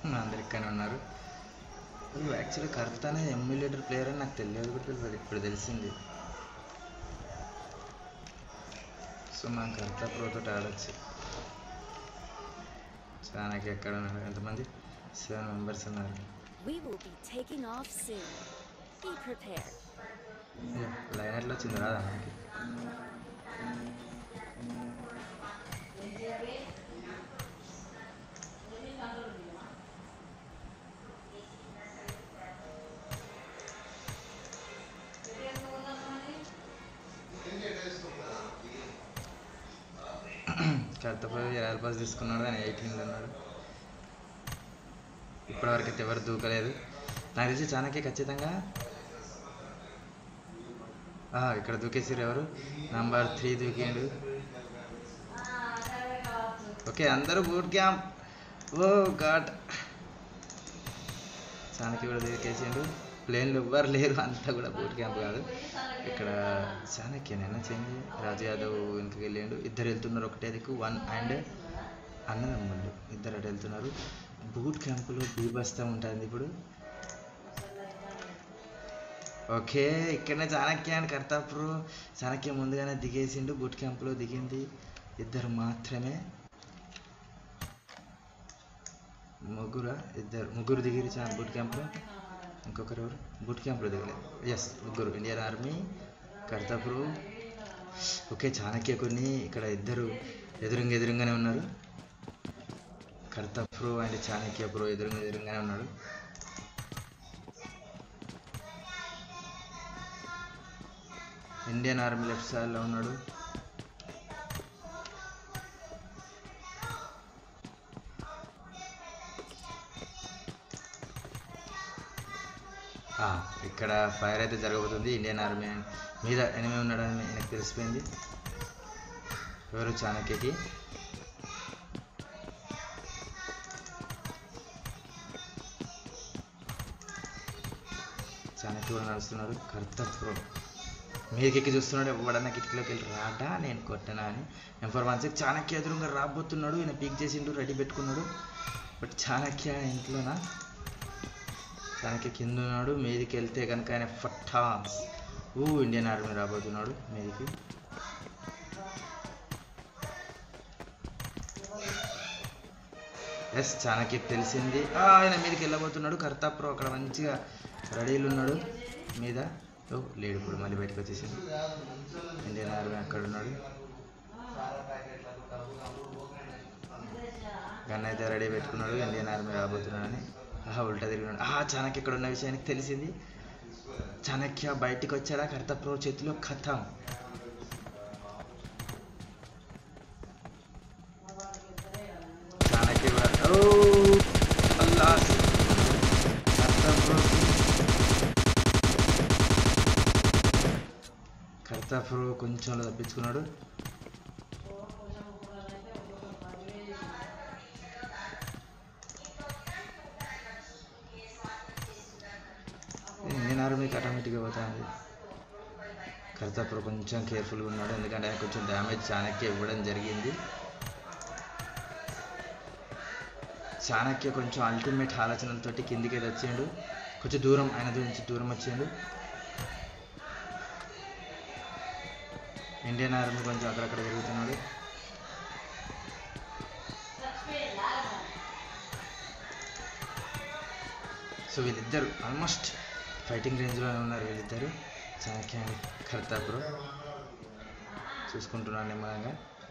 అందరు ఇక్కడనే ఉన్నారు యాక్చువల్లీ కర్త అనేది ఎమ్యులేటర్ ప్లేయర్ అని నాకు తెలియదు కూడా తెలియదు ఇప్పుడు తెలిసింది సో మనం కర్త ప్రోతో ఆడొచ్చు చాలాకి ఎక్కడ ఉన్నారు ఎంతమంది సెవెన్ మెంబర్స్ ఉన్నారు We will be taking off soon. Be prepared. Line ఎట్లా వచ్చింది రాదా మనకి కర్తపోయి ఇరవై పాస్ తీసుకున్నాడు ఆయన ఎయిటీన్లో ఉన్నాడు ఇప్పటివరకు అయితే ఎవరు దూకలేదు నాకు తెలిసి చాణక్య ఖచ్చితంగా ఆ, ఇక్కడ దూకేసారు ఎవరు నంబర్ త్రీ దూకిండు ఓకే అందరూ boot camp oh god Chanakya కూడా దూకేసిండు ప్లేన్లు ఎవ్వరు లేరు అంతా కూడా బూట్ క్యాంప్ కాదు ఇక్కడ చాణక్యనైనా చేంజ్ రాజు యాదవ్ వెనుకకి వెళ్ళిండు ఇద్దరు వెళ్తున్నారు ఒకటే దిక్కు వన్ అండ్ అన్నదమ్ముళ్ళు ఇద్దరు అటు వెళ్తున్నారు బూట్ క్యాంపులో బీభత్సం ఉంటుంది ఇప్పుడు ఓకే ఇక్కడనే చాణక్య అండ్ కర్తాపూర్ చాణక్య ముందుగానే దిగేసిండు బూట్ క్యాంప్లో దిగింది ఇద్దరు మాత్రమే ముగ్గురా ఇద్దరు ముగ్గురు దిగిరు చా బూట్ క్యాంప్లో ఇంకొకరు ఎవరు బూట్ క్యాంప్లో దిగలేదు ఎస్ ముగ్గురు Indian army Kartapur okay Chanakya కొన్ని ఇక్కడ ఇద్దరు ఎదురుంగా ఎదురుగానే ఉన్నారు కర్తాపూర్ అండ్ చాణక్య ప్రో ఎదురుగా ఎదురుగానే ఉన్నాడు ఇండియన్ ఆర్మీ లెఫ్ట్ సైడ్లో ఉన్నాడు ఆ, ఇక్కడ ఫైర్ అయితే జరగబోతుంది ఇండియన్ ఆర్మీ మీద ఎనిమిది ఉన్నాడని నాకు తెలిసిపోయింది ఎవరు చాణక్యకి చాణక్య కూడా నడుస్తున్నాడు కర్తవ్యం మీదకి ఎక్కి చూస్తున్నాడు ఎవడన్నా కిటికీలోకి వెళ్ళి రాడా నేను కొట్టనా అని ఎంఫర్ వన్ సిక్స్ చాణక్య ఎదురుగా రాబోతున్నాడు ఈయన పీక్ చేసిండు రెడీ పెట్టుకున్నాడు బట్ చాణక్య ఇంట్లోనా చాణక్య కింద ఉన్నాడు మీదికి వెళ్తే కనుక ఆయన ఫట్టాస్ ఊ ఇండియన్ ఆర్మీ రాబోతున్నాడు మీదికి ఎస్ చాణక్యకి తెలిసింది ఆ, ఆయన మీదకి వెళ్ళబోతున్నాడు కర్తాపురం అక్కడ మంచిగా రెడీలు ఉన్నాడు మీద ఓ లేడు ఇప్పుడు మళ్ళీ బయటకు వచ్చేసింది ఇండియన్ ఆర్మీ అక్కడ ఉన్నాడు గన్ అయితే రెడీ పెట్టుకున్నాడు ఇండియన్ ఆర్మీ రాబోతున్నాడని ఆహా ఉల్టా తిరిగినాడు ఆహా చాణక్య ఇక్కడ ఉన్న విషయానికి తెలిసింది చాణక్య బయటికి వచ్చాడా కర్తప్రో చేతిలో కథం చాణక్య కూడా ఓ అల్లాస్ కర్తప్రో కర్తాఫ్రో కొంచెం తప్పించుకున్నాడు ఇండియన్ ఆర్మీకి ఆటోమేటిక్గా పోతుంది కర్తాపూర్ కొంచెం కేర్ఫుల్గా ఉన్నాడు ఎందుకంటే ఆయన కొంచెం డ్యామేజ్ చాణక్య ఇవ్వడం జరిగింది చాణక్య కొంచెం అల్టిమేట్ ఆలోచనలతోటి కిందికి అయితే వచ్చిండు కొంచెం దూరం ఆయన నుంచి దూరం వచ్చిండు ఇండియన్ ఆర్మీ కొంచెం అక్కడక్కడ తిరుగుతున్నాడు సో వీళ్ళిద్దరు ఆల్మోస్ట్ ఫైటింగ్ రేంజ్లోనే ఉన్నారు వీళ్ళిద్దరు చాణక్య అండ్ కర్తాపురం చూసుకుంటున్నాను నిమ్మలంగా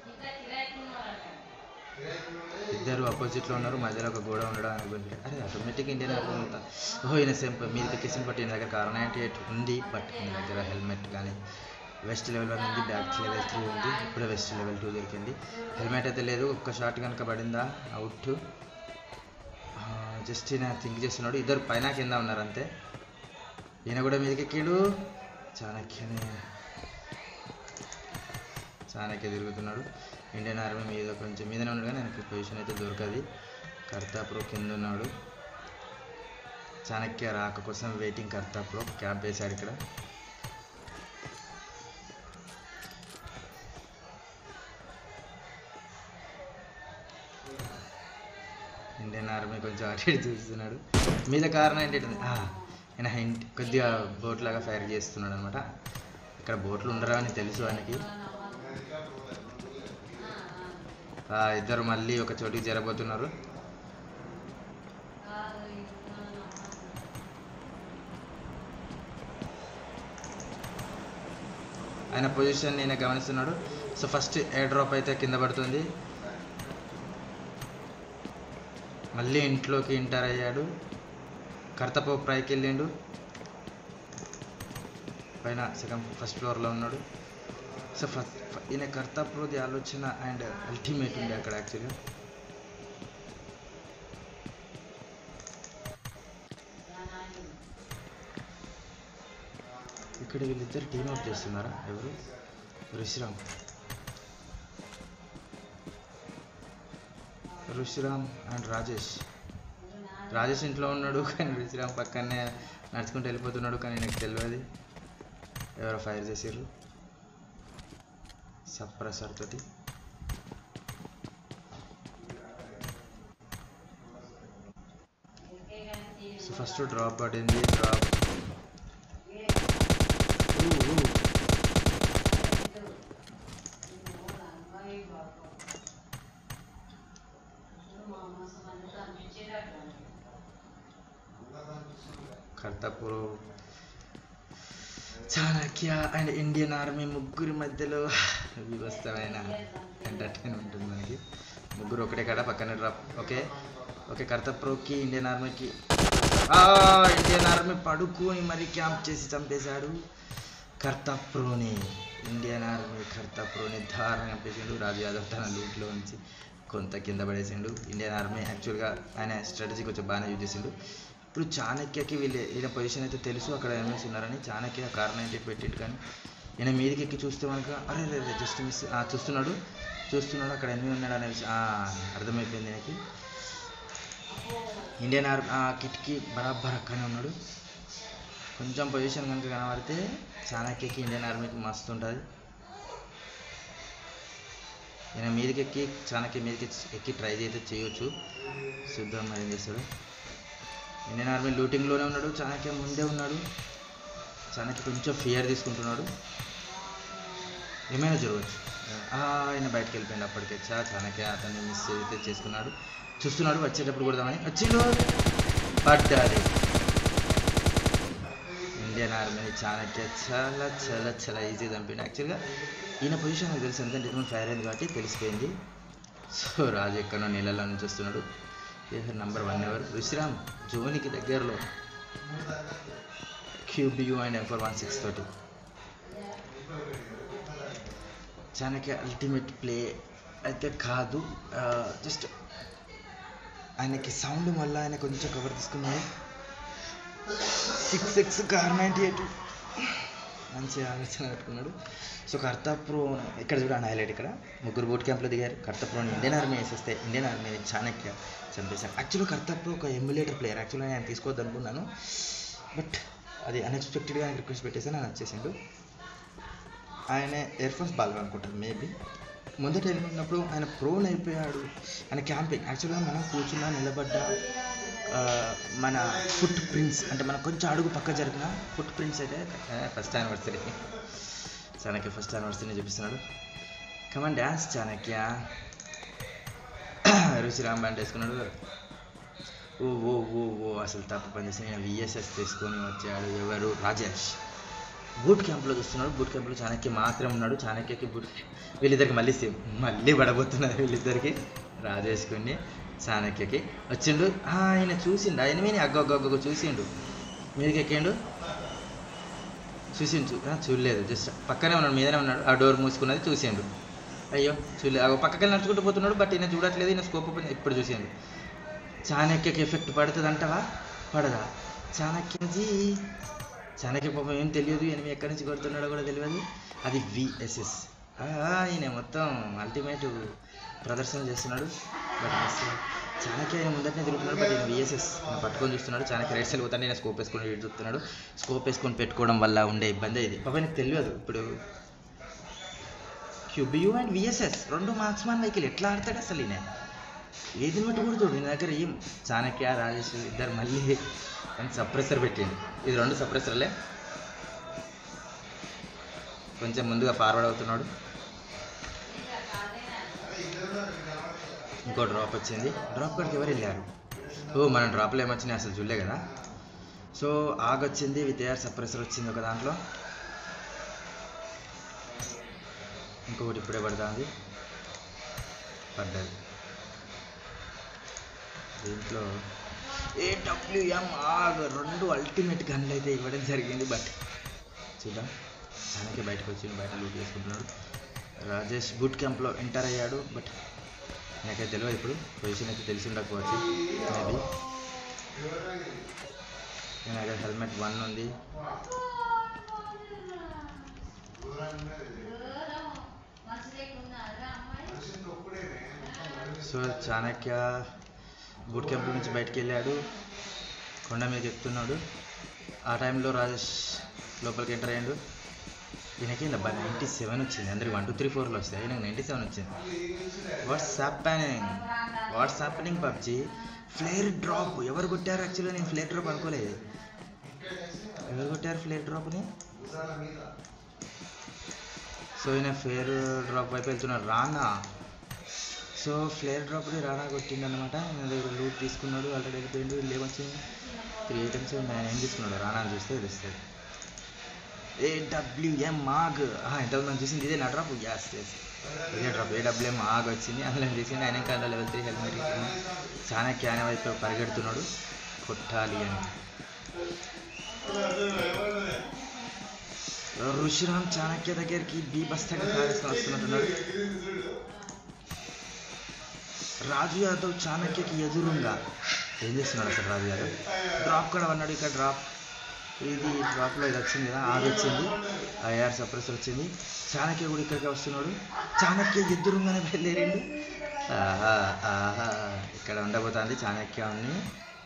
ఇద్దరు అపోజిట్లో ఉన్నారు మధ్యలో ఒక గోడ ఉండడం అనుకుంటే అరే ఆటోమేటిక్ ఇండియన్ ఆర్మీ అంతా ఓహో ఈయన సేమ్ మీరు ఎక్కేసిన బట్టి ఈయన దగ్గర కార్ నైంటీ ఎయిట్ ఉంది బట్ ఈయన దగ్గర హెల్మెట్ కానీ వెస్ట్ లెవెల్ వన్ ఉంది బ్యాక్ లెవెల్ త్రీ ఉంది ఇప్పుడే వెస్ట్ లెవెల్ టూ దొరికింది హెల్మెట్ అయితే లేదు ఒక్క షాట్ కనుక పడిందా అవుట్ జస్ట్ ఈయన థింక్ చేస్తున్నాడు ఇద్దరు పైన కింద ఉన్నారు అంతే ఈయన కూడా మీదకి ఎక్కిడు చాణక్యనే చాణక్య తిరుగుతున్నాడు ఇండియన్ ఆర్మీ మీద కొంచెం మీదనే ఉన్నాడు కానీ ఆయనకి పొజిషన్ అయితే దొరకదు కర్తాప్రో కింద ఉన్నాడు చాణక్య రాక కోసం వెయిటింగ్ కర్తాప్రో క్యాబ్ వేశాడు ఇక్కడ ఇండియన్ ఆర్మీ కొంచెం అటు ఇటు చూస్తున్నాడు మీద కారణం ఏంటంటే ఆ, ఆయన ఇంటి కొద్దిగా బోట్ లాగా ఫైర్ చేస్తున్నాడు అనమాట ఇక్కడ బోట్లు ఉండరా అని తెలుసు ఆయనకి ఆ, ఇద్దరు మళ్ళీ ఒక చోటికి జరబోతున్నారు ఆయన పొజిషన్ నేను గమనిస్తున్నాడు సో ఫస్ట్ ఎయిర్ డ్రాప్ అయితే కింద పడుతుంది మళ్ళీ ఇంట్లోకి ఎంటర్ అయ్యాడు కర్తపో పైకి వెళ్ళిండు పైన సెకండ్ ఫస్ట్ ఫ్లోర్లో ఉన్నాడు సో ఫస్ట్ ఈయన కర్తాప్రోది ఆలోచన అండ్ అల్టిమేట్ ఉంది అక్కడ యాక్చువల్గా ఇక్కడ వీళ్ళిద్దరు టీమ్ అప్ చేస్తున్నారా ఎవరు ఋషిరామ్ ఋషిరామ్ అండ్ రాజేష్ రాజేష్ ఇంట్లో ఉన్నాడు కానీ ఋషిరామ్ పక్కనే నడుచుకుంటూ వెళ్ళిపోతున్నాడు కానీ నాకు తెలియదు ఎవరో ఫైర్ చేసారు సప్రెసర్ తోటి సో ఫస్ట్ డ్రాప్ పడింది drop Kartapur Chanakya and Indian army ముగ్గురి మధ్యలో వివస్థమైన ఎంటర్టైన్మెంట్ ఉంది మనకి ముగ్గురు ఒకటే కాడ పక్కన డ్రాప్ ఓకే ఓకే కర్తాపూర్కి ఇండియన్ ఆర్మీకి ఆ, ఇండియన్ ఆర్మీ పడుకొని మరి క్యాంప్ చేసి చంపేశాడు కర్తాప్రోని ఇండియన్ ఆర్మీ కర్తాప్రోని దారుణంగా చంపేసిండు రాజు యాదవ్ తన లూట్లో ఉంచి కొంత కింద పడేసిండు ఇండియన్ ఆర్మీ యాక్చువల్గా ఆయన స్ట్రాటజీ కొంచెం బాగానే యూజ్ చేసిండు ఇప్పుడు చాణక్యకి వీళ్ళు ఈయన పొజిషన్ అయితే తెలుసు అక్కడ ఎనిమిస్ ఉన్నారని చాణక్య కార్ నైన్టీ పెట్టిండు కానీ ఈయన మీదకి ఎక్కి చూస్తే మనకు అరే రే జస్ట్ మిస్ చూస్తున్నాడు చూస్తున్నాడు అక్కడ ఎనిమిది ఉన్నాడు అనే విషయం ఆ, అర్థమైపోయింది ఈయనకి ఇండియన్ ఆర్మీ ఆ కిట్కి బరాబర్ అక్కనే ఉన్నాడు కొంచెం పొజిషన్ కనుక కనబడితే చాణక్యకి ఇండియన్ ఆర్మీకి మస్తు ఉంటుంది ఈయన మీదకి ఎక్కి చాణక్య మీదకి ఎక్కి ట్రై చేస్తే చేయొచ్చు చూద్దాం మరి ఏం చేస్తాడు ఇండియన్ ఆర్మీ లూటింగ్లోనే ఉన్నాడు చాణక్య ముందే ఉన్నాడు చాణక్య కొంచెం ఫియర్ తీసుకుంటున్నాడు ఏమైనా జరగవచ్చు ఆ, ఆయన బయటకు వెళ్ళిపోయింది అప్పటికే చా చాణక్య అతన్ని మిస్ అయితే చేసుకున్నాడు చూస్తున్నాడు వచ్చేటప్పుడు కొడదామని వచ్చిండు పడ్డాది ఇండియన్ ఆర్మీ చాణక్య చాలా చాలా చాలా ఈజీ చంపిండు యాక్చువల్గా ఈయన పొజిషన్ నాకు తెలుసు ఎందుకంటే ఇంతకుముందు ఫైర్ అయింది కాబట్టి తెలిసిపోయింది సో రాజు ఎక్కడో నీళ్ళలో నుంచి వస్తున్నాడు నంబర్ వన్ ఎవరు విశ్రామ్ జోనికి దగ్గరలో QBU and M four one six తోటి చాణక్య అల్టిమేట్ ప్లే అయితే కాదు జస్ట్ ఆయనకి సౌండ్ వల్ల ఆయన కొంచెం కవర్ తీసుకున్నాడు six six Kar ninety eight మంచి ఆలోచన పెట్టుకున్నాడు సో కర్తాప్రో ఇక్కడ చూడండి హైలైట్ ఇక్కడ ముగ్గురు బోట్ క్యాంప్లో దిగారు కర్తాప్రోని ఇండియన్ ఆర్మీ వేసేస్తే ఇండియన్ ఆర్మీని చాణక్య చంపేశారు యాక్చువల్గా కర్తాప్రో ఒక ఎమ్యులేటర్ ప్లేయర్ యాక్చువల్గా నేను తీసుకోవద్దు అనుకున్నాను బట్ అది అన్ఎక్స్పెక్టెడ్గా ఆయన రిక్వెస్ట్ పెట్టేసి ఆయన వచ్చేసిండు ఆయన ఎయిర్ ఫోర్స్ బాగా అనుకుంటారు మేబీ ముందట వెళ్ళినప్పుడు ఆయన ప్రోన్ అయిపోయాడు ఆయన క్యాంపింగ్ యాక్చువల్గా మనం కూర్చున్నా నిలబడ్డ ఆ, మన ఫుట్ ప్రింట్స్ అంటే మనం కొంచెం అడుగు పక్క జరిగిన ఫుట్ ప్రింట్స్ అయితే ఫస్ట్ యానివర్సరీ చాణక్య ఫస్ట్ యానివర్సరీని చూపిస్తున్నాడు come on dance Chanakya Ruchiram band వేసుకున్నాడు ఓ ఓ ఓ ఓ అసలు తప్పు పనిచేసి నేను విఎస్ఎస్ తీసుకొని వచ్చాడు ఎవరు రాజేష్ బూట్ క్యాంప్లో చూస్తున్నాడు బూట్ క్యాంప్లో చాణక్య మాత్రం ఉన్నాడు చాణక్యకి బూట్ వీళ్ళిద్దరికి మళ్ళీ సేమ్ మళ్ళీ పడబోతున్నారు వీళ్ళిద్దరికి రాజేష్కుని చాణక్యకి వచ్చిండు ఆ, ఆయన చూసిండు ఆయన మీద అగ్గ అగ్గ అగ్గ చూసిండు మీదకి ఎక్కిండు చూసిండు చూ- ఆ, చూడలేదు జస్ట్ పక్కనే ఉన్నాడు మీదనే ఉన్నాడు ఆ డోర్ మూసుకున్నది చూసిండు అయ్యో చూడలేదు ఆ పక్కకి నడుచుకుంటూ పోతున్నాడు బట్ ఈయన చూడట్లేదు ఈయన స్కోప్ ఓపెన్ ఇప్పుడు చూసిండు చాణక్యకి ఎఫెక్ట్ పడుతుంది అంటవా పడదా చాణక్యజీ చాణక్య పాపం ఏం తెలియదు ఎనిమిది ఎక్కడి నుంచి కొడుతున్నాడో కూడా తెలియదు అది విఎస్ఎస్ ఈయన మొత్తం అల్టిమేట్ ప్రదర్శన చేస్తున్నాడు బట్ మిస్ చాణక్య ఆయన ముందటనే తిరుగుతున్నాడు బట్ ఈయన విఎస్ఎస్ పట్టుకొని చూస్తున్నాడు చాణక్య రైట్ సైడ్ పోతాను నేను స్కోప్ వేసుకొని ఇటు చూస్తున్నాడు స్కోప్ వేసుకొని పెట్టుకోవడం వల్ల ఉండే ఇబ్బంది ఇది పాప నాకు తెలియదు ఇప్పుడు క్యూబియూ అండ్ విఎస్ఎస్ రెండు మార్క్స్ మ్యాన్ వెహికల్ ఎట్లా ఆడతాడు అసలు ఈయన ఏది మట్టు కొడుతుడు నా దగ్గర ఏం చాణక్య రాజేష్ ఇద్దరు మళ్ళీ సప్రెసర్ పెట్టిండు ఇది రెండు సప్రెసర్లే కొంచెం ముందుగా ఫార్వర్డ్ అవుతున్నాడు ఇంకో డ్రాప్ వచ్చింది డ్రాప్ కాడికి ఎవరు వెళ్ళారు ఓ మన డ్రాప్లో ఏమొచ్చినాయి అసలు చూడలే కదా సో ఆగ్ వచ్చింది విత్ ఎయిర్ సప్రెసర్ వచ్చింది ఒక దాంట్లో ఇంకొకటి ఇప్పుడే పడుతుంది పడ్డది దీంట్లో ఏడబ్ల్యూఎం ఆగ్ రెండు అల్టిమేట్ గన్లు అయితే ఇవ్వడం జరిగింది బట్ చూద్దాం చాలాకే బయటకు వచ్చిండు బయట లూట్ చేసుకుంటున్నాడు రాజేష్ బూట్ క్యాంప్లో ఎంటర్ అయ్యాడు బట్ నాకైతే తెలియదు ఇప్పుడు పొజిషన్ అయితే తెలిసి ఉండకపోవచ్చు మేబీ నేను అక్కడ హెల్మెట్ వన్ ఉంది సో చాణక్య బూట్ క్యాంప్ నుంచి బయటికి వెళ్ళాడు కొండ మీద ఎక్కుతున్నాడు ఆ టైంలో రాజేష్ లోపలికి ఎంటర్ అయ్యాడు ఈయనకి డబ్బా నైంటీ సెవెన్ వచ్చింది అందరికి వన్ టూ త్రీ ఫోర్లో వస్తాయి ఈయనకి నైంటీ సెవెన్ వచ్చింది what's happening what's happening PUBG flare drop ఎవరు కొట్టారు యాక్చువల్గా నేను ఫ్లేర్ డ్రాప్ అనుకోలేదు ఎవరు కొట్టారు ఫ్లేర్ డ్రాప్ని సో ఈయన ఫేర్ డ్రాప్ వైపు వెళ్తున్నాడు రానా సో ఫ్లేర్ డ్రాప్ని రానా కొట్టిండు అనమాట నేను దగ్గర లూట్ తీసుకున్నాడు ఆల్రెడీ వెళ్ళిపోయిండు వీళ్ళు ఏమొచ్చింది త్రీ ఐటమ్స్ నేను ఏం తీసుకున్నాడు రానా అని చూస్తే తెలుస్తుంది ఏడబ్ల్యూఎం ఆగ్ ఇంతకుముందు మనం చూసింది ఇదే నా డ్రాప్ గ్యాస్ ఎస్ ఇదే డ్రాప్ ఏడబ్ల్యూఎం ఆగ్ వచ్చింది అందులో తీసింది ఆయన కాదు లెవెల్ త్రీ హెల్మెట్ చాలా క్యాన్ వైపు పరిగెడుతున్నాడు కొట్టాలి అని ఋషిరామ్ చాణక్య దగ్గరికి బీభత్సంగా కారేసుకొని వస్తున్నట్టున్నాడు రాజు యాదవ్ చాణక్యకి ఎదురుగా ఏం చేస్తున్నాడు అసలు రాజు యాదవ్ డ్రాప్ కూడా అన్నాడు ఇక్కడ డ్రాప్ ఇది డ్రాప్లో ఇది వచ్చింది కదా ఆగి వచ్చింది ఐఆర్ సప్రెసర్ వచ్చింది చాణక్య కూడా ఇక్కడికి వస్తున్నాడు చాణక్య ఎదురుగానే బయలుదేరిండు ఆహా ఆహా ఇక్కడ ఉండబోతుంది చాణక్య ఉంది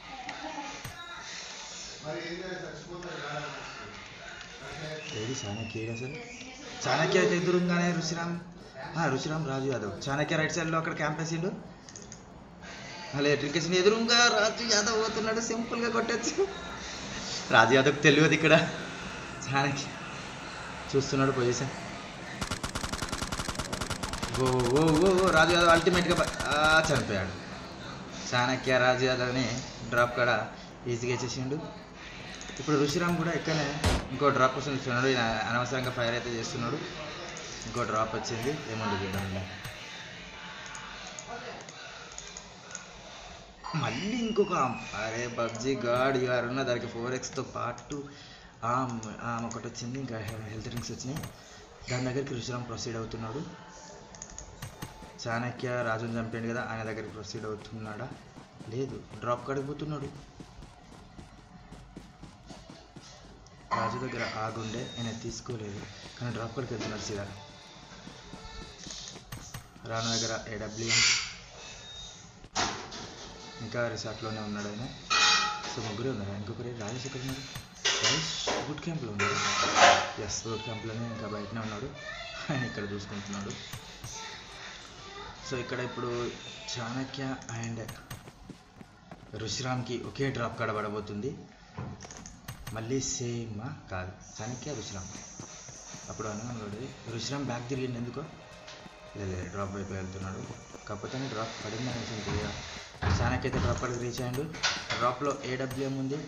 ఏది చాణక్య ఏది అసలు చాణక్య అయితే ఎదురుగానే ఋషిరామ్ ఆ, ఋషిరామ్ రాజు యాదవ్ చాణక్య రైట్ సైడ్లో అక్కడ క్యాంప్ వేసిండు అలా ఎట్రికేషన్ ఎదురుగా రాజు యాదవ్ పోతున్నాడు సింపుల్గా కొట్టచ్చు రాజు యాదవ్కి తెలియదు ఇక్కడ చాణక్య చూస్తున్నాడు పొజిషన్ ఓ ఓ ఓ ఓ రాజు యాదవ్ అల్టిమేట్గా బ- ఆ, చనిపోయాడు చాణక్య రాజు యాదవ్ని డ్రాప్ కాడ ఈజీగా చేసిండు ఇప్పుడు ఋషిరామ్ కూడా ఇక్కడనే ఇంకో డ్రాప్ కోసం చూస్తున్నాడు ఈయన అనవసరంగా ఫైర్ అయితే చేస్తున్నాడు ఇంకో డ్రాప్ వచ్చింది ఏముంది చూడండి మళ్ళీ ఇంకొక ఆమ్. అరే పబ్జి గాడ్ ఇవారు ఉన్న దానికి ఫోర్ ఎక్స్తో పాటు ఆమ్ ఆమె ఒకటి వచ్చింది ఇంకా హెల్త్ డ్రింక్స్ వచ్చినాయి దాని దగ్గరికి ఋషిరామ్ ప్రొసీడ్ అవుతున్నాడు చాణక్య రాజుని చంపాడు కదా ఆయన దగ్గరికి ప్రొసీడ్ అవుతున్నాడా లేదు డ్రాప్ కాడికి పోతున్నాడు రాజు దగ్గర ఆగుండే ఆయన తీసుకోలేదు కానీ డ్రాప్ కాడికి వెళ్తున్నాడు సీదా రాను దగ్గర ఏడబ్ల్యూఎం ఇంకా రిసార్ట్లోనే ఉన్నాడు ఆయన సో ముగ్గురే ఉన్నారు ఇంకొకరు రాజేష్ ఎక్కడ ఉన్నారు రాజేష్ బూట్ క్యాంప్లో ఉన్నాడు ఎస్ బూట్ క్యాంప్లోనే ఇంకా బయటనే ఉన్నాడు ఆయన ఇక్కడ చూసుకుంటున్నాడు సో ఇక్కడ ఇప్పుడు చాణక్య అండ్ ఋషిరామ్కి ఒకే డ్రాప్ కాడ పడబోతుంది మళ్ళీ సేమ్ కాదు చాణక్య ఋషిరామ్ అప్పుడు అనుకున్నాడు ఋషిరామ్ బ్యాక్ తిరిగింది ఎందుకో లేదు లేదు, డ్రాప్ వైపు వెళ్తున్నాడు కాకపోతే డ్రాప్ పడింది అనేసి తెలియదు చాణక్య అయితే డ్రాప్ కాడికి రీచ్ అయ్యాడు డ్రాప్లో ఏడబ్ల్యూఎం ఉంది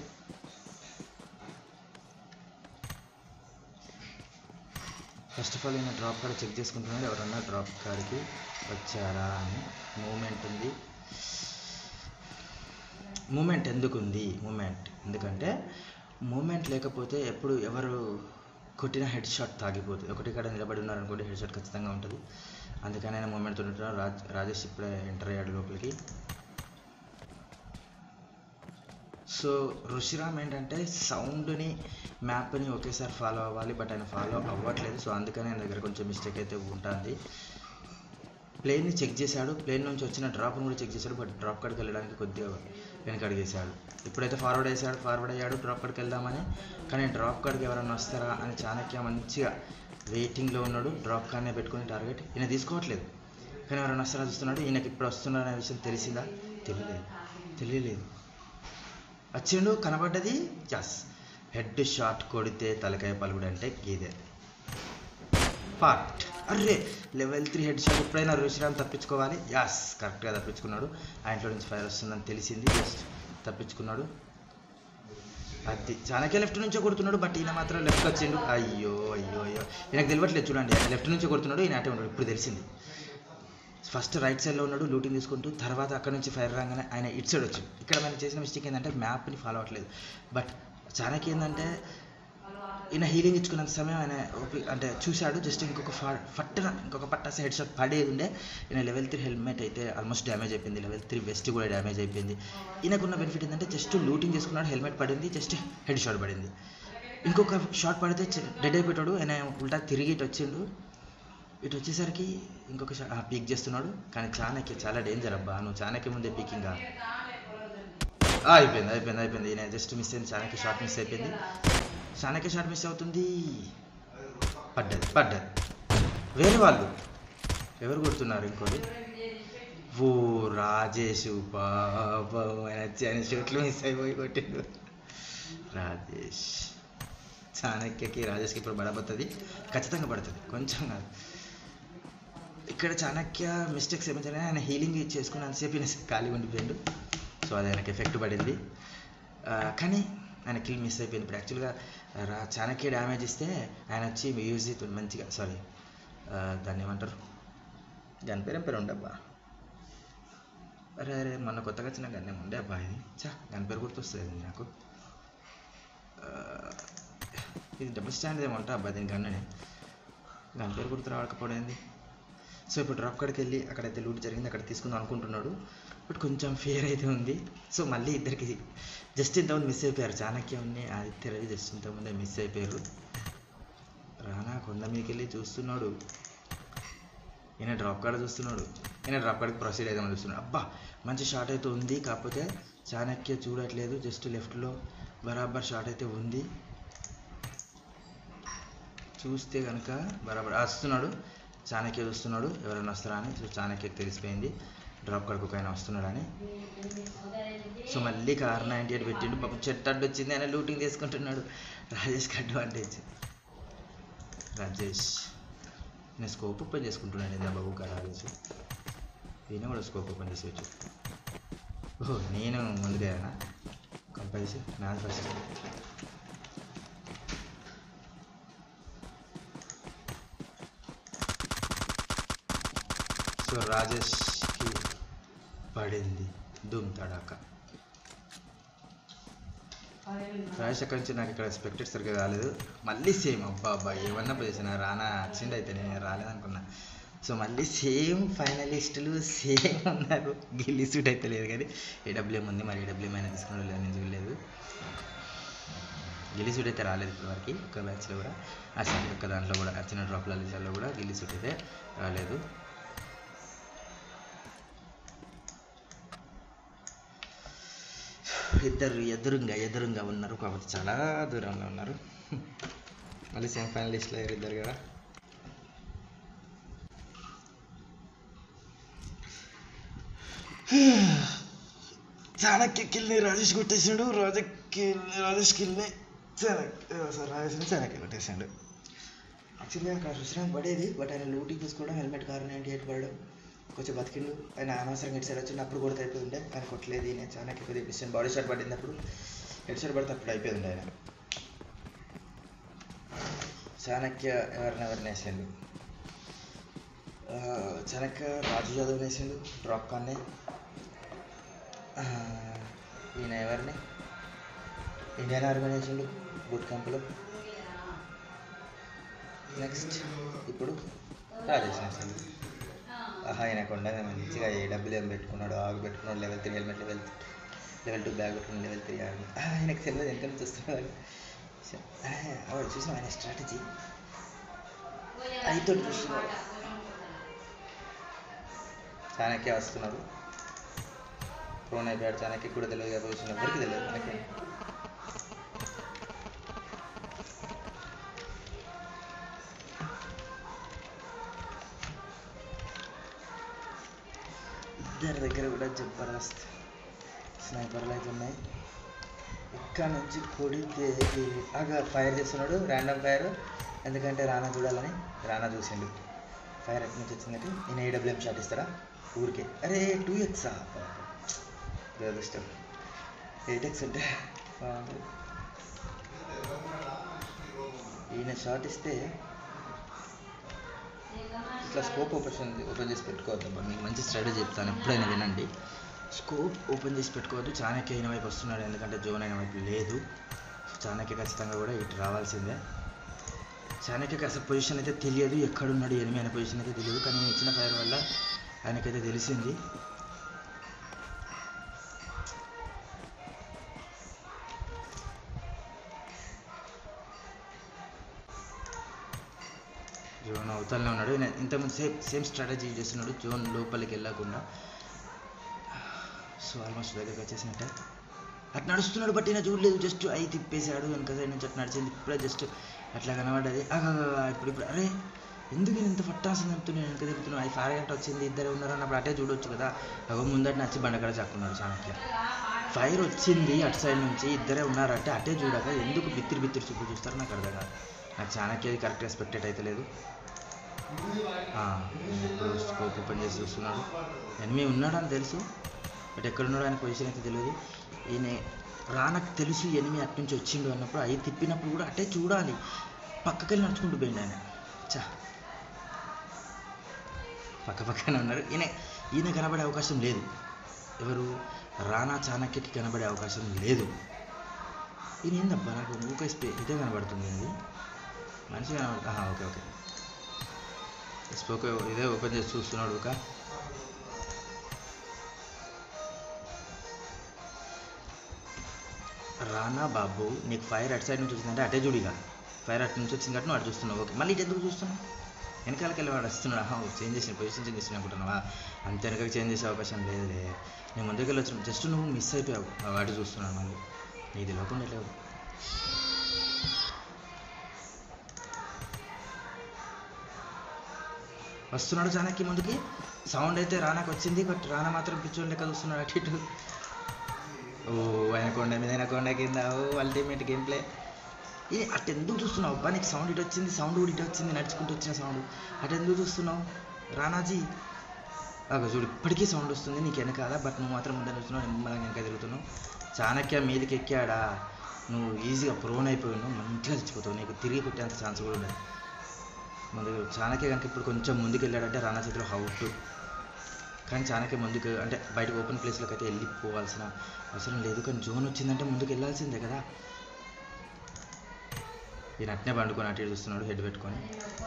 ఫస్ట్ ఆఫ్ ఆల్ నేను డ్రాప్ కాడ చెక్ చేసుకుంటున్నాడు ఎవరన్నా డ్రాప్ కాడికి వచ్చారా అని మూమెంట్ ఉంది మూమెంట్ ఎందుకు ఉంది మూమెంట్ ఎందుకంటే మూమెంట్ లేకపోతే ఎప్పుడు ఎవరు కొట్టిన హెడ్ షాట్ తాగిపోతుంది ఒకటి కాడ నిలబడి ఉన్నారనుకోండి హెడ్ షాట్ ఖచ్చితంగా ఉంటుంది అందుకని ఆయన మూమెంట్ ఉంటున్నారు రాజ్ రాజేష్ ఇప్పుడే ఎంటర్ అయ్యాడు లోపలికి సో ఋషిరామ్ ఏంటంటే సౌండ్ని మ్యాప్ని ఒకేసారి ఫాలో అవ్వాలి బట్ ఆయన ఫాలో అవ్వట్లేదు సో అందుకని ఆయన దగ్గర కొంచెం మిస్టేక్ అయితే ఉంటుంది ప్లేన్ని చెక్ చేశాడు ప్లేన్ నుంచి వచ్చిన డ్రాప్ను కూడా చెక్ చేశాడు బట్ డ్రాప్ కాడికి వెళ్ళడానికి కొద్దిగా వెనక అడిగేశాడు ఇప్పుడైతే ఫార్వర్డ్ వేసాడు ఫార్వర్డ్ అయ్యాడు డ్రాప్ కాడికి వెళ్దామని కానీ డ్రాప్ కాడికి ఎవరైనా వస్తారా అని చాణక్య మంచిగా వెయిటింగ్లో ఉన్నాడు డ్రాప్ కాడనే పెట్టుకుని టార్గెట్ ఈయన తీసుకోవట్లేదు కానీ ఎవరైనా వస్తారా చూస్తున్నాడు ఈయనకి ఇప్పుడు వస్తున్నారు అనే విషయం తెలిసిందా తెలియలేదు తెలియలేదు వచ్చిండు కనబడ్డది జస్ హెడ్ షాట్ కొడితే తలకాయ పలుగుడు అంటే గీదే పార్ట్ అర్రే లెవెల్ త్రీ హెడ్ షాట్ ఎప్పుడైనా శ్రీరామ్ తప్పించుకోవాలి యాస్ కరెక్ట్గా తప్పించుకున్నాడు ఆ ఇంట్లో నుంచి ఫైర్ వస్తుందని తెలిసింది జస్ట్ తప్పించుకున్నాడు అది చాణక్య లెఫ్ట్ నుంచే కొడుతున్నాడు బట్ ఈయన మాత్రం లెఫ్ట్ వచ్చిండు అయ్యో అయ్యో అయ్యో ఈయనకు తెలియట్లేదు చూడండి ఆయన లెఫ్ట్ నుంచే కొడుతున్నాడు ఈయన అటే ఉన్నాడు ఇప్పుడు తెలిసింది ఫస్ట్ రైట్ సైడ్లో ఉన్నాడు లూటింగ్ తీసుకుంటూ తర్వాత అక్కడ నుంచి ఫైర్ రాగానే ఆయన ఇటు సైడ్ వచ్చింది ఇక్కడ మనం చేసిన మిస్టేక్ ఏంటంటే మ్యాప్ని ఫాలో అవ్వట్లేదు బట్ చాణక్య ఏంటంటే ఈయన హీలింగ్ ఇచ్చుకున్నంత సమయం ఆయన ఓపి- అంటే చూశాడు జస్ట్ ఇంకొక ఫా ఫట్టున ఇంకొక పట్టాస హెడ్ షాట్ పడేది ఉండే ఈయన లెవెల్ త్రీ హెల్మెట్ అయితే ఆల్మోస్ట్ డ్యామేజ్ అయిపోయింది లెవెల్ త్రీ వెస్ట్ కూడా డ్యామేజ్ అయిపోయింది ఈయనకున్న బెనిఫిట్ ఏంటంటే జస్ట్ లూటింగ్ చేసుకున్నాడు హెల్మెట్ పడింది జస్ట్ హెడ్ షాట్ పడింది ఇంకొక షాట్ పడితే డెడ్ అయిపోయాడు ఆయన ఉల్టా తిరిగి ఇటు వచ్చిండు ఇటు వచ్చేసరికి ఇంకొక షాట్ పీక్ చేస్తున్నాడు కానీ చాణక్య చాలా డేంజర్ అబ్బా నువ్వు చాణక్య ముందే పీకింగ్ అయిపోయింది అయిపోయింది అయిపోయింది ఈయన జస్ట్ మిస్ అయింది చాణక్య షాట్ మిస్ అయిపోయింది చాణక్య షాట్ మిస్ అవుతుంది పడ్డది పడ్డది వేరే వాళ్ళు ఎవరు కొడుతున్నారు ఇంకోటి ఓ రాజేష్ పాపం ఆయన వచ్చి ఆయన షూట్లు మిస్ అయిపోయి కొట్టిండు రాజేష్ చాణక్యకి రాజేష్కి ఇప్పుడు పడబోతుంది ఖచ్చితంగా పడుతుంది కొంచెం కాదు ఇక్కడ చాణక్య మిస్టేక్స్ ఏమైనా ఆయన హీలింగ్ చేసుకున్నంతసేపు ఈయన ఖాళీ ఉండిపోయాడు సో అది ఆయనకి ఎఫెక్ట్ పడింది ఆ, కానీ ఆయన కిల్ మిస్ అయిపోయింది ఇప్పుడు యాక్చువల్గా రా చాణక్య డ్యామేజ్ ఇస్తే ఆయన వచ్చి యూజ్ అవుతుంది మంచిగా సారీ దాన్ని ఏమంటారు దాని పేరు ఏం పేరు ఉండబ్బా అరే అరే మొన్న కొత్తగా వచ్చిన గన్నేం ఉండే అబ్బా ఇది చా దాని పేరు గుర్తొస్తుంది నాకు ఆ, ఇది డబుల్ స్టాండ్ ఏమంటా అబ్బా దీని గన్నని దాని పేరు గుర్తు రావకపోవడం ఏంది సో ఇప్పుడు డ్రాప్ కాడికి వెళ్ళి అక్కడైతే లూట్ జరిగింది అక్కడ తీసుకుందాం అనుకుంటున్నాడు బట్ కొంచెం ఫేర్ అయితే ఉంది సో మళ్ళీ ఇద్దరికి జస్ట్ ఇంతకుముందు మిస్ అయిపోయారు చాణక్య ఉంది ఆదిత్య రవి జస్ట్ ఇంతకుముందే మిస్ అయిపోయారు రానా కొండ మీదకి వెళ్ళి చూస్తున్నాడు ఈయన డ్రాప్ కార్డ్ చూస్తున్నాడు ఈయన డ్రాప్ కార్డ్కి ప్రొసీడ్ అయిదామని చూస్తున్నాడు అబ్బా మంచి షాట్ అయితే ఉంది కాకపోతే చాణక్య చూడట్లేదు జస్ట్ లెఫ్ట్లో బరాబర్ షాట్ అయితే ఉంది చూస్తే కనుక బరాబర్ ఆ, వస్తున్నాడు చాణక్య చూస్తున్నాడు ఎవరైనా వస్తారా అని సో చాణక్యకి తెలిసిపోయింది డ్రాప్ కార్డ్కి ఒక ఆయన వస్తున్నాడని సో మళ్ళీ కార్ నైంటీ ఎయిట్ పెట్టిండు పాపం చెట్టు అడ్డు వచ్చింది ఆయన లూటింగ్ తీసుకుంటున్నాడు రాజేష్కి అడ్వాంటేజ్ రాజేష్ నేను స్కోప్ ఓపెన్ చేసుకుంటున్నాను ఇదా బాబు కా రాజేష్ ఈయన కూడా స్కోప్ ఓపెన్ చేసేయచ్చు ఓహో నేను ముందుగా కంపల్సరీ నాది ఫస్ట్ సో రాజేష్కి పడింది దుమ్ తడాక రాజేష్ అక్కడి నుంచి నాకు ఇక్కడ ఎక్స్పెక్టెడ్ సరిగ్గా కాలేదు మళ్ళీ సేమ్ అబ్బా అబ్బా ఏమన్నా పొజిషన్ రానా వచ్చింది అయితే నేను రాలేదనుకున్నా సో మళ్ళీ సేమ్ ఫైనలిస్టులు సేమ్ ఉన్నారు గిల్లీ సూట్ అయితే లేదు కానీ ఏడబ్ల్యూఎం ఉంది మరి ఏడబ్ల్యూఎం అయినా తీసుకున్నాడు లేదు నేను చూడలేదు గిల్లీ సూట్ అయితే రాలేదు ఇప్పటివరకు ఒక మ్యాచ్లో కూడా ఆ సైడ్ యొక్క దాంట్లో కూడా ఆ చిన్న డ్రాప్ల లిజాల్లో కూడా గిల్లీ సూట్ అయితే రాలేదు ఇద్దరు ఎదురుగా ఎదురుగా ఉన్నారు కాకపోతే చాలా దూరంలో ఉన్నారు మళ్ళీ సెమీఫైనలిస్ట్లో అయ్యారు ఇద్దరు కదా చాణక్య కిల్ని రాజేష్ కొట్టేసాడు రాజక్కి రాజేష్ కిల్ని చాణక్య సారీ రాజేష్ని చాణక్య కొట్టేసాడు యాక్చువల్గా అక్కడ శ్రీరామ్ పడేది బట్ ఆయన లూటింగ్ తీసుకోవడం హెల్మెట్ కార్ నైంటీ ఎయిట్ పడడం కొంచెం బతికిండు ఆయన అనవసరంగా హెడ్ సైడ్ వచ్చిండు అప్పుడు కొడితే అయిపోయి ఉండే ఆయన కొట్టలేదు ఈయన చాణక్య కొద్దిగా మిషన్ బాడీ షాట్ పడింది అప్పుడు హెడ్ షాట్ పడితే అప్పుడు అయిపోయింది ఆయన చాణక్య ఎవరిని ఎవరిని వేసాడు ఆ, చాణక్య రాజు యాదవ్ వేసాడు డ్రాప్ కాన్ని ఆ, ఈయన ఎవరిని ఇండియన్ ఆర్మీ వేసిండు బూట్ క్యాంపులో నెక్స్ట్ ఇప్పుడు రాజేష్ వేసాడు ఆహా ఆయన కొండగా మంచిగా ఏడబ్ల్యూఎం పెట్టుకున్నాడు ఆగు పెట్టుకున్నాడు level three helmet level level two bag పెట్టుకున్నాడు లెవెల్ త్రీ ఆర్మీ ఆయనకు తెలియదు ఎంత చూస్తున్నాడు వాడు చూసిన ఆయన స్ట్రాటజీ అయితే చూస్తున్నాడు చాణక్య వస్తున్నాడు ప్రోన్ అయిపోయాడు చాణక్య కూడా తెలియదు కదా పొజిషన్ ఎవరికి తెలియదు మనకి ఇద్దరి దగ్గర కూడా జబర్దస్త్ స్నైపర్లు అయితే ఉన్నాయి ఇక్కడ నుంచి కొడితే అగా ఫైర్ చేస్తున్నాడు ర్యాండమ్ ఫైర్ ఎందుకంటే రానా చూడాలని రానా చూసిండు ఫైర్ ఎక్కడి నుంచి వచ్చిందంటే నేను ఏడబ్ల్యూఎం షాట్ ఇస్తారా ఊరికే అరే టూ ఎక్సా దురదృష్టం ఎయిట్ ఎక్స్ అంటే బాగుంటుంది ఈయన షాట్ ఇస్తే ఇట్లా స్కోప్ ఓపెన్ ఓపెన్ చేసి పెట్టుకోవద్దు అబ్బా మీకు మంచి స్ట్రాటజీ చెప్తాను ఎప్పుడైనా వినండి స్కోప్ ఓపెన్ చేసి పెట్టుకోవద్దు చాణక్య అయిన వైపు వస్తున్నాడు ఎందుకంటే జోన్ అయిన వైపు లేదు చాణక్య ఖచ్చితంగా కూడా ఇటు రావాల్సిందే చాణక్యకి అసలు పొజిషన్ అయితే తెలియదు ఎక్కడున్నాడు ఎనిమి అనే పొజిషన్ అయితే తెలియదు కానీ నేను ఇచ్చిన ఫైర్ వల్ల ఆయనకైతే తెలిసింది జోన్ అవతలనే ఉన్నాడు ఈయన ఇంతకుముందు సేమ్ సేమ్ స్ట్రాటజీ చేస్తున్నాడు జోన్ లోపలికి వెళ్ళకుండా సో ఆల్మోస్ట్ దగ్గరకు వచ్చేసినట్టే అటు నడుస్తున్నాడు బట్ ఈయన చూడలేదు జస్ట్ అయి తిప్పేశాడు వెనక సైడ్ నుంచి అటు నడిచింది ఇప్పుడే జస్ట్ అట్లా కనబడ్డది ఆగాగా ఇప్పుడు ఇప్పుడు అరే ఎందుకు నేను ఇంత ఫట్టాసం చెప్తున్నాను వెనక తిప్పుతున్నాను అవి ఫైర్ గంట వచ్చింది ఇద్దరు ఉన్నారు అన్నప్పుడు అటే చూడొచ్చు కదా అగో ముందట నచ్చి బండకడ చాక్కున్నాడు చాణక్య ఫైర్ వచ్చింది అటు సైడ్ నుంచి ఇద్దరే ఉన్నారంటే అటే చూడక ఎందుకు బిత్తిరి బిత్తిరి చూపు చూస్తారో నాకు అర్థం కాదు నాకు చాణక్యది కరెక్ట్ రెస్పెక్టెడ్ అయితే లేదు ఆ, ఇప్పుడు స్కోప్ ఓపెన్ చేసి చూస్తున్నాడు ఎనిమి ఉన్నాడు అని తెలుసు బట్ ఎక్కడున్నాడు ఆయన పొజిషన్ అయితే తెలియదు ఈయన రానకు తెలుసు ఎనిమి అటు నుంచి వచ్చిండు అన్నప్పుడు అవి తిప్పినప్పుడు కూడా అటే చూడాలి పక్కకెళ్ళి నడుచుకుంటూ పోయిండు ఆయన చా పక్క పక్కనే ఉన్నారు ఈయన ఈయన కనబడే అవకాశం లేదు ఎవరు రానా చాణక్యకి కనబడే అవకాశం లేదు ఈయన ఏందబ్బా నాకు ఊకే స్పే ఇదే కనబడుతుంది ఇది మంచిగా కనబడు ఆహా, ఓకే ఓకే స్పోక్ ఇదే ఓపెన్ చేసి చూస్తున్నాడు ఒక రానా బాబు నీకు ఫైర్ అటు సైడ్ నుంచి వచ్చిందంటే అటే చూడిగా ఫైర్ అటు నుంచి వచ్చింది కాబట్టి నువ్వు అటు చూస్తున్నావు ఓకే మళ్ళీ ఇటు ఎందుకు చూస్తున్నావు వెనకాలకి వెళ్ళి వాడు వస్తున్నాడు ఆహా చేంజ్ చేసిన పొజిషన్ చేంజ్ చేసిన అనుకుంటున్నావా అంత వెనకకి చేంజ్ చేసే అవకాశం లేదులే నేను ముందుకు వెళ్ళి వచ్చిన జస్ట్ నువ్వు మిస్ అయిపోయావు ఆ వాటి చూస్తున్నాను మళ్ళీ ఇది లోపల లేవు వస్తున్నాడు చాణక్య ముందుకి సౌండ్ అయితే రానాకు వచ్చింది బట్ రానా మాత్రం పిచ్చోళ్ళు లెక్క చూస్తున్నాడు అటు ఇటు ఓ ఆయన కొండ మీద ఆయన కొండ కింద ఓ అల్టిమేట్ గేమ్ ప్లే ఇది అటు ఎందుకు చూస్తున్నావు అబ్బా నీకు సౌండ్ ఇటు వచ్చింది సౌండ్ కూడా ఇటు వచ్చింది నడుచుకుంటూ వచ్చిన సౌండ్ అటు ఎందుకు చూస్తున్నావు రానాజీ అగో చూడు ఇప్పటికీ సౌండ్ వస్తుంది నీకు వెనకాల బట్ నువ్వు మాత్రం ముందే చూస్తున్నావు నిమ్మలంగా వెనక తిరుగుతున్నావు చాణక్య మీదకి ఎక్కాడా నువ్వు ఈజీగా ప్రోన్ అయిపోయావు మంచిగా చచ్చిపోతావు నీకు తిరిగి కొట్టేంత ఛాన్స్ కూడా ఉండదు ముందు చాణక్య కనుక ఇప్పుడు కొంచెం ముందుకు వెళ్ళాడంటే రానా చేతిలో అవుట్ కానీ చాణక్య ముందుకు అంటే బయట ఓపెన్ ప్లేస్లోకి అయితే వెళ్ళిపోవాల్సిన అవసరం లేదు కానీ జోన్ వచ్చిందంటే ముందుకు వెళ్ళాల్సిందే కదా ఈయన అట్నే పండుకొని అటు ఇటు చూస్తున్నాడు హెడ్ పెట్టుకొని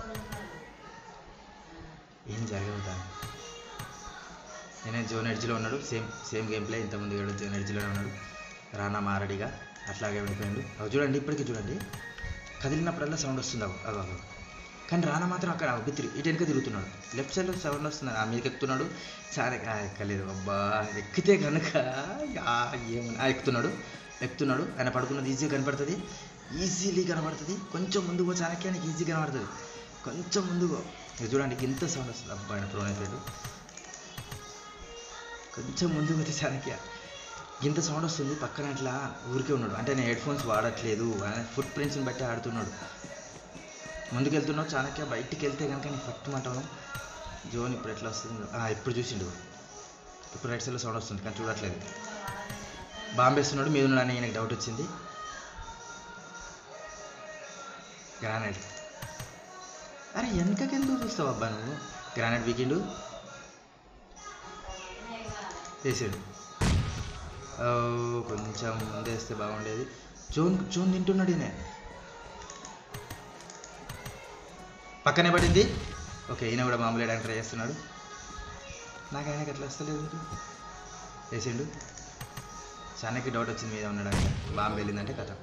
ఏం జరగవుతాను నేనే జోన్ ఎడ్జ్లో ఉన్నాడు సేమ్ సేమ్ గేమ్ ప్లే ఇంతకుముందు కూడా జోన్ ఎడ్జ్లోనే ఉన్నాడు రానా మారడిగా అట్లాగే ఉండిపోయాడు అవి చూడండి ఇప్పటికీ చూడండి కదిలినప్పుడల్లా సౌండ్ వస్తుంది అవి అవి అవి కానీ రానా మాత్రం అక్కడ బిత్తిరి ఇటు వెనక తిరుగుతున్నాడు లెఫ్ట్ సైడ్లో సౌండ్ వస్తుంది ఆ మీదకి ఎక్కుతున్నాడు చాలా ఆ, ఎక్కలేదు అబ్బా ఎక్కితే కనుక ఆ, ఏమన్నా ఆ, ఎక్కుతున్నాడు ఎక్కుతున్నాడు ఆయన పడుకున్నది ఈజీగా కనపడుతుంది ఈజీలీ కనబడుతుంది కొంచెం ముందుకు పో చాణక్యానికి ఈజీ కనబడుతుంది కొంచెం ముందుకు ఇది చూడండి ఇంత సౌండ్ వస్తుంది అబ్బా ఆయన ప్రోన్ అయిపోయాడు కొంచెం ముందుకు పోతే చాణక్య ఇంత సౌండ్ వస్తుంది పక్కన ఇట్లా ఊరికే ఉన్నాడు అంటే నేను హెడ్ ఫోన్స్ వాడట్లేదు ఆయన ఫుట్ ప్రింట్స్ని బట్టి ఆడుతున్నాడు ముందుకు వెళ్తున్నావు చాణక్య బయటికి వెళ్తే కనుక నీకు పట్టుమంటాను జోన్ ఇప్పుడు ఎట్లా వస్తుంది ఆ, ఇప్పుడు చూసిండు ఇప్పుడు రైట్ సైడ్లో సౌండ్ వస్తుంది కానీ చూడట్లేదు బాంబేస్తున్నాడు మీద ఉన్నాడు అని ఈయనకి డౌట్ వచ్చింది గ్రానైట్ అరే వెనకకి ఎందుకు చూస్తావు అబ్బా నువ్వు గ్రానైట్ వీకెండ్ వేసాడు ఓ, కొంచెం ముందేస్తే బాగుండేది జోన్ జోన్ తింటున్నాడు ఈయన పక్కనే పడింది ఓకే ఈయన కూడా మామూలు వేయడానికి ట్రై చేస్తున్నాడు నాకు ఆయనకి ఎట్లా వస్తలేదు వేసిండు చానకి డౌట్ వచ్చింది మీద ఉన్నాడంటే బాంబు వెళ్ళిందంటే కథ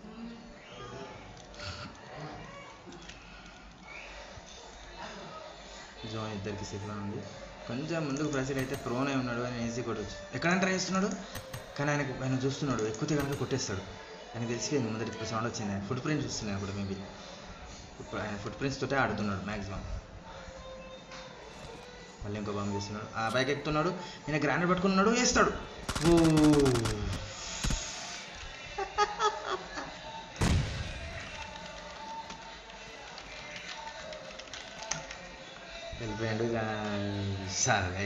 జోన్ ఇద్దరికి సేఫ్గా ఉంది కొంచెం ముందుకు ప్రెసర్ అయితే ప్రోనే ఉన్నాడు అని ఈజీ కొట్టచ్చు ఎక్కడ ట్రై చేస్తున్నాడు కానీ ఆయనకు ఆయన చూస్తున్నాడు ఎక్కుతే కనుక కొట్టేస్తాడు ఆయన తెలిసిపోయింది ముందర ఇప్పుడు సౌండ్ వచ్చింది ఫుట్ ప్రింట్ చూస్తున్నాయి కూడా మేబీ ఇప్పుడు ఆయన ఫుట్ ప్రింట్స్ తోటే ఆడుతున్నాడు మ్యాక్సిమం మళ్ళీ ఇంకో బాంబు వేస్తున్నాడు ఆ పైకి ఎక్కుతున్నాడు ఈయన గ్రానైట్ పట్టుకున్నాడు వేస్తాడు ఓ వెళ్ళిపోయాడు సరే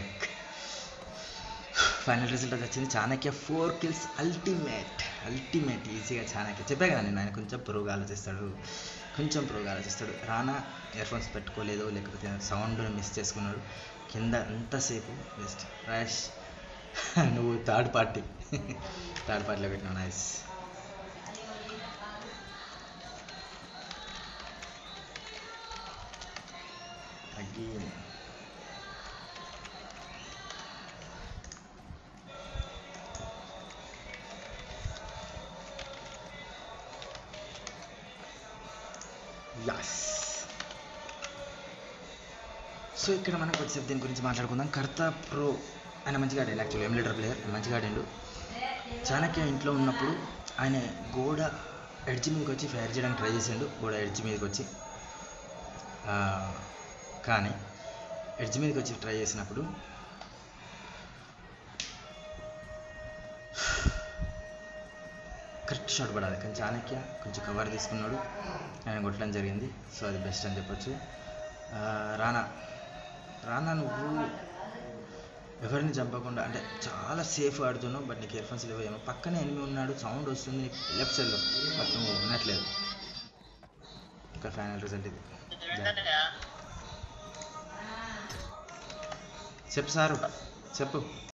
ఫైనల్ రిజల్ట్ అది వచ్చింది Chanakya four kills ultimate ultimate ఈజీగా చాణక్య చెప్పే కదా నేను ఆయన కొంచెం పురుగు ఆలోచిస్తాడు కొంచెం పురుగు ఆలోచిస్తాడు రానా ఇయర్ ఫోన్స్ పెట్టుకోలేదు లేకపోతే సౌండ్ మిస్ చేసుకున్నాడు కింద అంతసేపు బెస్ట్ రాష్ నువ్వు థర్డ్ పార్టీ థర్డ్ పార్టీలో పెట్టినావు నైస్ అగైన్ యస్ సో ఇక్కడ మనం కొద్దిసేపు దీని గురించి మాట్లాడుకుందాం కర్త ప్రో ఆయన మంచిగా ఆడాడు యాక్చువల్లీ ఎమ్యులేటర్ ప్లేయర్ మంచిగా ఆడిండు చాణక్య ఇంట్లో ఉన్నప్పుడు ఆయన గోడ ఎడ్జ్ మీదకి వచ్చి ఫైర్ చేయడానికి ట్రై చేసిండు గోడ ఎడ్జ్ మీదకి వచ్చి ఆ, కానీ ఎడ్జ్ మీదకి వచ్చి ట్రై చేసినప్పుడు కరెక్ట్ షాట్ పడాలి కానీ చాణక్య కొంచెం కవర్ తీసుకున్నాడు ఆయన కొట్టడం జరిగింది సో అది బెస్ట్ అని చెప్పొచ్చు ఆ, రానా రానా నువ్వు ఎవరిని చంపకుండా అంటే చాలా సేఫ్ ఆడుతున్నావు బట్ నీకు ఇయర్ ఫోన్స్ లేవేమో పక్కనే ఎనిమి ఉన్నాడు సౌండ్ వస్తుంది నీకు లెఫ్ట్ సైడ్లో బట్ నువ్వు వినట్లేదు ఇంకా ఫైనల్ రిజల్ట్ ఇది చెప్పు సారు చెప్పు